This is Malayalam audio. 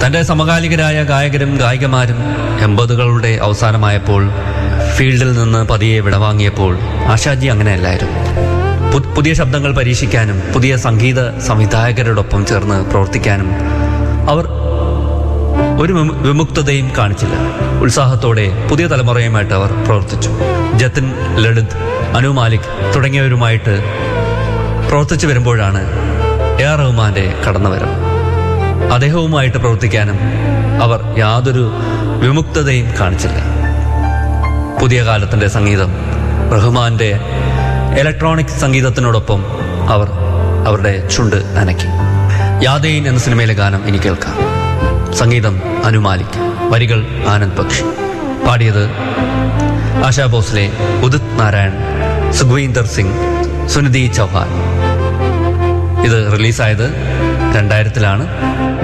തന്റെ സമകാലികരായ ഗായകരും ഗായികമാരും എൺപതുകളുടെ അവസാനമായപ്പോൾ ഫീൽഡിൽ നിന്ന് പതിയെ വിടവാങ്ങിയപ്പോൾ ആശാജി അങ്ങനെയല്ലായിരുന്നു പു- പുതിയ ശബ്ദങ്ങൾ പരീക്ഷിക്കാനും പുതിയ സംഗീത സംവിധായകരോടൊപ്പം ചേർന്ന് പ്രവർത്തിക്കാനും അവർ ഒരു വിമു- വിമുക്തതയും കാണിച്ചില്ല ഉത്സാഹത്തോടെ പുതിയ തലമുറയുമായിട്ട് അവർ പ്രവർത്തിച്ചു ജതിൻ ലളിത് അനു മാലിക് തുടങ്ങിയവരുമായിട്ട് പ്രവർത്തിച്ചു വരുമ്പോഴാണ് എ ആർ റഹ്മാന്റെ കടന്നുവരവ് അദ്ദേഹവുമായിട്ട് പ്രവർത്തിക്കാനും അവർ യാതൊരു വിമുക്തതയും കാണിച്ചില്ല പുതിയ കാലത്തിന്റെ സംഗീതം റഹ്മാന്റെ ഇലക്ട്രോണിക് സംഗീതത്തിനോടൊപ്പം അവർ അവരുടെ ചുണ്ട് നനയ്ക്കി യാദേൻ എന്ന സിനിമയിലെ ഗാനം ഇനി കേൾക്കാം സംഗീതം അനുമാലിക് വരികൾ ആനന്ദ് പക്ഷി പാടിയത് ആശാ ഭോസ്ലെ ഉദിത് നാരായൺ സുഖ്വീന്ദർ സിംഗ് സുനിധി ചൗഹാൻ ഇത് റിലീസായത് രണ്ടായിരത്തിലാണ്